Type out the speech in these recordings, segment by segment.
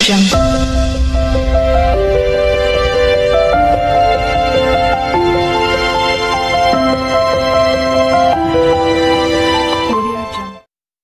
Jungle. Audio Jungle.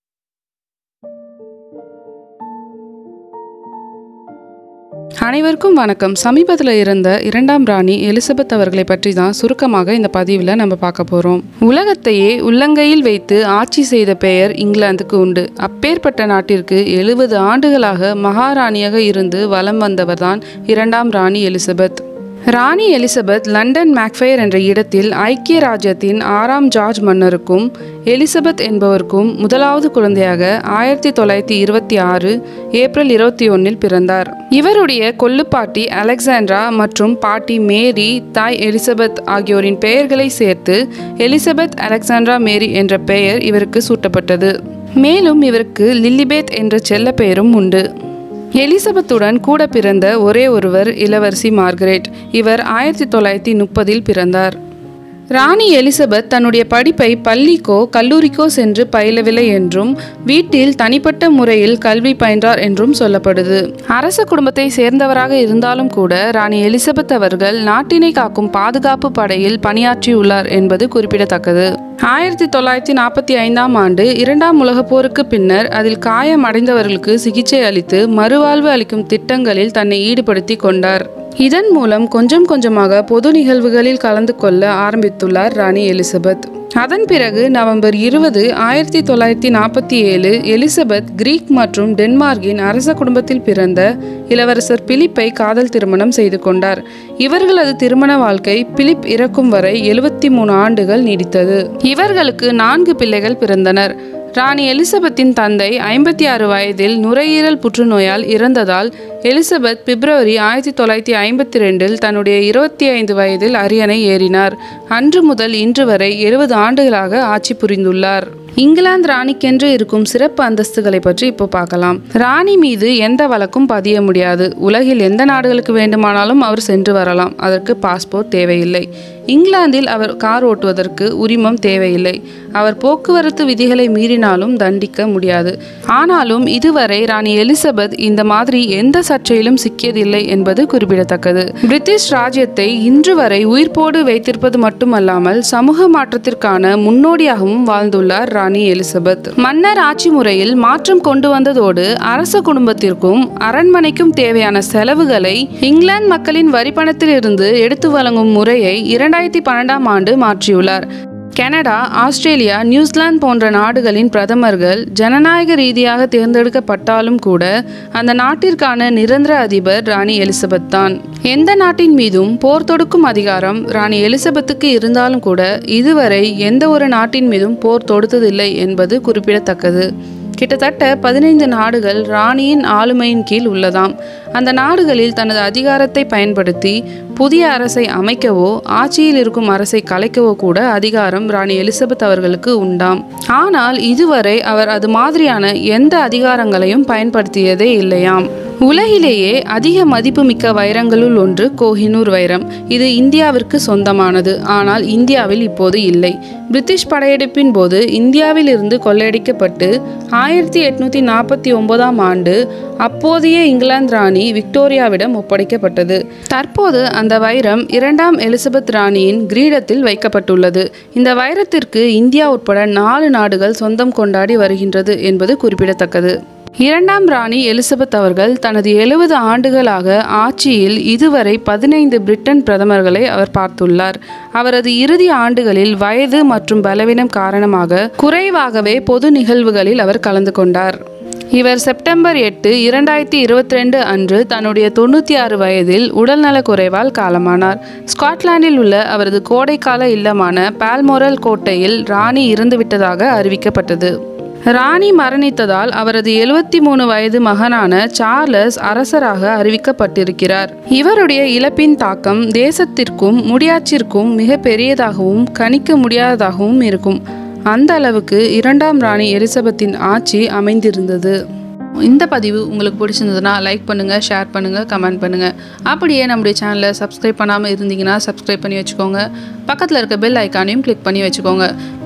அனைவருக்கும் வணக்கம் சமீபத்தில் இருந்த இரண்டாம் ராணி எலிசபெத் அவர்களை பற்றி தான் சுருக்கமாக இந்த பதிவில் நம்ம பார்க்க போகிறோம் உலகத்தையே உள்ளங்கையில் வைத்து ஆட்சி செய்த பெயர் இங்கிலாந்துக்கு உண்டு அப்பேற்பட்ட நாட்டிற்கு எழுபது ஆண்டுகளாக மகாராணியாக இருந்து வலம் வந்தவர் தான் இரண்டாம் ராணி எலிசபெத் ராணி எலிசபெத் லண்டன் மேக்ஃபயர் என்ற இடத்தில் ஐக்கிய ராஜ்யத்தின் ஆறாம் ஜார்ஜ் மன்னருக்கும் எலிசபெத் என்பவருக்கும் முதலாவது குழந்தையாக ஆயிரத்தி தொள்ளாயிரத்தி இருபத்தி ஆறு ஏப்ரல் இருபத்தி ஒன்னில் பிறந்தார் இவருடைய கொள்ளுப்பாட்டி அலெக்சாண்ட்ரா மற்றும் பாட்டி மேரி தாய் எலிசபெத் ஆகியோரின் பெயர்களை சேர்த்து எலிசபெத் அலெக்சாண்ட்ரா மேரி என்ற பெயர் இவருக்கு சூட்டப்பட்டது மேலும் இவருக்கு லில்லிபேத் என்ற செல்ல பெயரும் உண்டு எலிசபெத்துடன் கூட பிறந்த ஒரே ஒருவர் இளவரசி மார்கரெட் இவர் ஆயிரத்தி தொள்ளாயிரத்தி முப்பதில் பிறந்தார் ராணி எலிசபெத் தன்னுடைய படிப்பை பள்ளிக்கோ கல்லூரிக்கோ சென்று பயிலவில்லை என்றும் வீட்டில் தனிப்பட்ட முறையில் கல்வி பயின்றார் என்றும் சொல்லப்படுது அரச குடும்பத்தை சேர்ந்தவராக இருந்தாலும் கூட ராணி எலிசபெத் அவர்கள் நாட்டினை காக்கும் பாதுகாப்பு படையில் பணியாற்றியுள்ளார் என்பது குறிப்பிடத்தக்கது ஆயிரத்தி தொள்ளாயிரத்தி நாற்பத்தி ஐந்தாம் ஆண்டு இரண்டாம் உலகப் போருக்கு பின்னர் அதில் காயமடைந்தவர்களுக்கு சிகிச்சை அளித்து மறுவாழ்வு அளிக்கும் திட்டங்களில் தன்னை ஈடுபடுத்தி கொண்டார் இதன் மூலம் கொஞ்சம் கொஞ்சமாக பொது நிகழ்வுகளில் கலந்து கொள்ள ஆரம்பித்துள்ளார் ராணி எலிசபெத் அதன் பிறகு நவம்பர் இருபது ஆயிரத்தி தொள்ளாயிரத்தி நாற்பத்தி ஏழு எலிசபெத் கிரீக் மற்றும் டென்மார்க்கின் அரச குடும்பத்தில் பிறந்த இளவரசர் பிலிப்பை காதல் திருமணம் செய்து கொண்டார் இவர்களது திருமண வாழ்க்கை பிலிப் இறக்கும் வரை எழுபத்தி மூணு ஆண்டுகள் நீடித்தது இவர்களுக்கு நான்கு பிள்ளைகள் பிறந்தனர் ராணி எலிசபெத்தின் தந்தை ஐம்பத்தி ஆறு வயதில் நுரையீரல் புற்றுநோயால் இறந்ததால் எலிசபெத் பிப்ரவரி ஆயிரத்தி தொள்ளாயிரத்தி ஐம்பத்தி ரெண்டில் தன்னுடைய இருபத்தி ஐந்து வயதில் அரியணை ஏறினார் அன்று முதல் இன்று வரை எழுபது ஆண்டுகளாக ஆட்சி புரிந்துள்ளார் இங்கிலாந்து ராணிக்கென்று இருக்கும் சிறப்பு அந்தஸ்துகளை பற்றி இப்போ பார்க்கலாம் ராணி மீது எந்த வழக்கும் பதிய முடியாது உலகில் எந்த நாடுகளுக்கு வேண்டுமானாலும் அவர் சென்று வரலாம் அதற்கு பாஸ்போர்ட் தேவையில்லை இங்கிலாந்தில் அவர் கார் ஓட்டுவதற்கு உரிமம் தேவையில்லை அவர் போக்குவரத்து விதிகளை மீறினாலும் தண்டிக்க முடியாது ஆனாலும் இதுவரை ராணி எலிசபெத் இந்த மாதிரி எந்த சர்ச்சையிலும் சிக்கியதில்லை என்பது குறிப்பிடத்தக்கது பிரிட்டிஷ் ராஜ்யத்தை இன்று வரை உயிர்ப்போடு வைத்திருப்பது மட்டுமல்லாமல் சமூக மாற்றத்திற்கான முன்னோடியாகவும் வாழ்ந்துள்ளார் ராணி எலிசபெத் மன்னர் ஆட்சி முறையில் மாற்றம் கொண்டு வந்ததோடு அரச குடும்பத்திற்கும் அரண்மனைக்கும் தேவையான செலவுகளை இங்கிலாந்து மக்களின் வரிப்பணத்தில் இருந்து எடுத்து வழங்கும் முறையை இரண்டாயிரத்தி பன்னெண்டாம் ஆண்டு மாற்றியுள்ளார் கனடா ஆஸ்திரேலியா நியூசிலாந்து போன்ற நாடுகளின் பிரதமர்கள் ஜனநாயக ரீதியாக தேர்ந்தெடுக்கப்பட்டாலும் கூட அந்த நாட்டிற்கான நிரந்தர அதிபர் ராணி எலிசபெத் தான் எந்த நாட்டின் மீதும் போர் தொடுக்கும் அதிகாரம் ராணி எலிசபெத்துக்கு இருந்தாலும் கூட இதுவரை எந்த ஒரு நாட்டின் மீதும் போர் தொடுத்ததில்லை என்பது குறிப்பிடத்தக்கது கிட்டத்தட்ட பதினைந்து நாடுகள் ராணியின் ஆளுமையின் கீழ் உள்ளதாம் அந்த நாடுகளில் தனது அதிகாரத்தை பயன்படுத்தி புதிய அரசை அமைக்கவோ ஆட்சியில் இருக்கும் அரசை கலைக்கவோ கூட அதிகாரம் ராணி எலிசபெத் அவர்களுக்கு உண்டாம் ஆனால் இதுவரை அவர் அது மாதிரியான எந்த அதிகாரங்களையும் பயன்படுத்தியதே இல்லையாம் உலகிலேயே அதிக மதிப்புமிக்க வைரங்களுள் ஒன்று கோஹினூர் வைரம் இது இந்தியாவிற்கு சொந்தமானது ஆனால் இந்தியாவில் இப்போது இல்லை பிரிட்டிஷ் படையெடுப்பின் போது இந்தியாவில் இருந்து கொள்ளையடிக்கப்பட்டு ஆயிரத்தி எட்நூத்தி நாற்பத்தி ஒன்பதாம் ஆண்டு அப்போதைய இங்கிலாந்து ராணி விக்டோரியாவிடம் ஒப்படைக்கப்பட்டது தற்போது அந்த வைரம் இரண்டாம் எலிசபெத் ராணியின் கிரீடத்தில் வைக்கப்பட்டுள்ளது இந்த வைரத்திற்கு இந்தியா உட்பட நாலு நாடுகள் சொந்தம் கொண்டாடி வருகின்றது என்பது குறிப்பிடத்தக்கது இரண்டாம் ராணி எலிசபெத் அவர்கள் தனது எழுபது ஆண்டுகளாக ஆட்சியில் இதுவரை பதினைந்து பிரிட்டன் பிரதமர்களை அவர் பார்த்துள்ளார் அவரது இறுதி ஆண்டுகளில் வயது மற்றும் பலவீனம் காரணமாக குறைவாகவே பொது நிகழ்வுகளில் அவர் கலந்து கொண்டார் இவர் செப்டம்பர் எட்டு இரண்டாயிரத்தி இருபத்தி ரெண்டு அன்று தன்னுடைய தொண்ணூற்றி ஆறு வயதில் உடல்நலக் குறைவால் காலமானார் ஸ்காட்லாந்தில் உள்ள அவரது கோடைக்கால இல்லமான பால்மோரல் கோட்டையில் ராணி இறந்துவிட்டதாக அறிவிக்கப்பட்டது ராணி மரணித்ததால் அவரது எழுபத்தி மூணு வயது மகனான சார்லஸ் அரசராக அறிவிக்கப்பட்டிருக்கிறார் இவருடைய இழப்பின் தாக்கம் தேசத்திற்கும் முடியாட்சிற்கும் மிக பெரியதாகவும் கணிக்க முடியாததாகவும் இருக்கும் அந்த அளவுக்கு இரண்டாம் ராணி எலிசபெத்தின் ஆட்சி அமைந்திருந்தது இந்த பதிவு உங்களுக்கு பிடிச்சிருந்ததுன்னா லைக் பண்ணுங்கள் ஷேர் பண்ணுங்கள் கமெண்ட் பண்ணுங்கள் அப்படியே நம்முடைய சேனலை சப்ஸ்கிரைப் பண்ணாமல் இருந்தீங்கன்னா சப்ஸ்கிரைப் பண்ணி வச்சுக்கோங்க பக்கத்தில் இருக்க பெல் ஐக்கானையும் கிளிக் பண்ணி வச்சுக்கோங்க